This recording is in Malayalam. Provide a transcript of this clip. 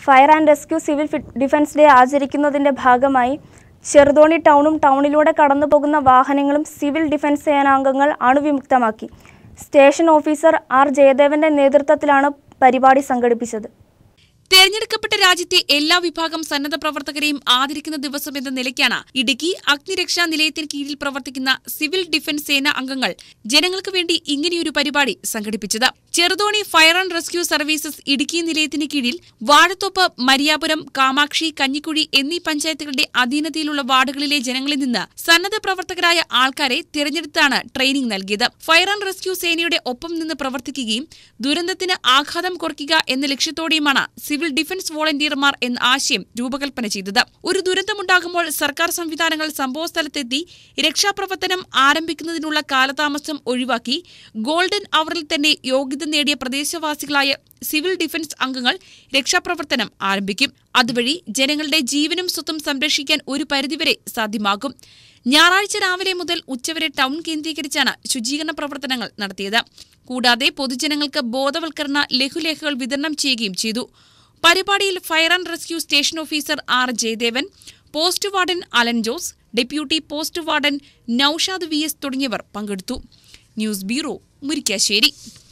ഫയർ ആൻഡ് റെസ്ക്യൂ സിവിൽ ഫി- ഡിഫൻസ് ഡേ ആചരിക്കുന്നതിന്റെ ഭാഗമായി ചെറുതോണി ടൗണും ടൗണിലൂടെ കടന്നുപോകുന്ന വാഹനങ്ങളും സിവിൽ ഡിഫൻസ് സേനാംഗങ്ങൾ അണുവിമുക്തമാക്കി സ്റ്റേഷൻ ഓഫീസർ ആർ ജയദേവന്റെ നേതൃത്വത്തിലാണ് പരിപാടി സംഘടിപ്പിച്ചത് തെരഞ്ഞെടുക്കപ്പെട്ട രാജ്യത്തെ എല്ലാ വിഭാഗം സന്നദ്ധ പ്രവർത്തകരെയും ആദരിക്കുന്ന ദിവസം എന്ന നിലയ്ക്കാണ് ഇടുക്കി അഗ്നിരക്ഷാ നിലയത്തിന് കീഴിൽ പ്രവർത്തിക്കുന്ന സിവിൽ ഡിഫൻസ് സേന അംഗങ്ങൾ ജനങ്ങൾക്ക് വേണ്ടി ഇങ്ങനെയൊരു പരിപാടി സംഘടിപ്പിച്ചത് Cheruthoni fire and rescue services Idukki നിലയത്തിന് കീഴിൽ വാഴത്തോപ്പ് മരിയാപുരം കാമാക്ഷി കഞ്ഞിക്കുഴി എന്നീ പഞ്ചായത്തുകളുടെ അധീനതയിലുള്ള വാർഡുകളിലെ ജനങ്ങളിൽ നിന്ന് സന്നദ്ധ പ്രവർത്തകരായ ആൾക്കാരെ തിരഞ്ഞെടുത്താണ് ട്രെയിനിംഗ് നൽകിയത് ഫയർ ആൻഡ് റെസ്ക്യൂ സേനയുടെ ഒപ്പം നിന്ന് പ്രവർത്തിക്കുകയും ദുരന്തത്തിന് ആഘാതം കുറയ്ക്കുക എന്ന ലക്ഷ്യത്തോടെയുമാണ് സിവിൽ ഡിഫൻസ് വോളണ്ടിയർമാർ എന്ന ആശയം രൂപകൽപ്പന ചെയ്തത് ഒരു ദുരന്തമുണ്ടാകുമ്പോൾ സർക്കാർ സംവിധാനങ്ങൾ സംഭവസ്ഥലത്തെത്തി രക്ഷാപ്രവർത്തനം ആരംഭിക്കുന്നതിനുള്ള കാലതാമസം ഒഴിവാക്കി ഗോൾഡൻ അവറിൽ തന്നെ യോഗ്യത നേടിയ പ്രദേശവാസികളായ സിവിൽ ഡിഫൻസ് അംഗങ്ങൾ രക്ഷാപ്രവർത്തനം ആരംഭിക്കും അതുവഴി ജനങ്ങളുടെ ജീവനും സ്വത്തും സംരക്ഷിക്കാൻ ഒരു പരിധിവരെ സാധ്യമാകും ഞായറാഴ്ച രാവിലെ മുതൽ ഉച്ചവരെ ടൗൺ കേന്ദ്രീകരിച്ചാണ് ശുചീകരണ പ്രവർത്തനങ്ങൾ നടത്തിയത് കൂടാതെ പൊതുജനങ്ങൾക്ക് ബോധവൽക്കരണ ലഘുലേഖകൾ വിതരണം ചെയ്യുകയും ചെയ്തു പരിപാടിയിൽ fire and rescue station officer R Jayadevan post warden Alan Jose deputy post warden Naushad V S തുടങ്ങിയവർ പങ്കെടുത്തു ന്യൂസ് ബ്യൂറോ മുരിക്കാശ്ശേരി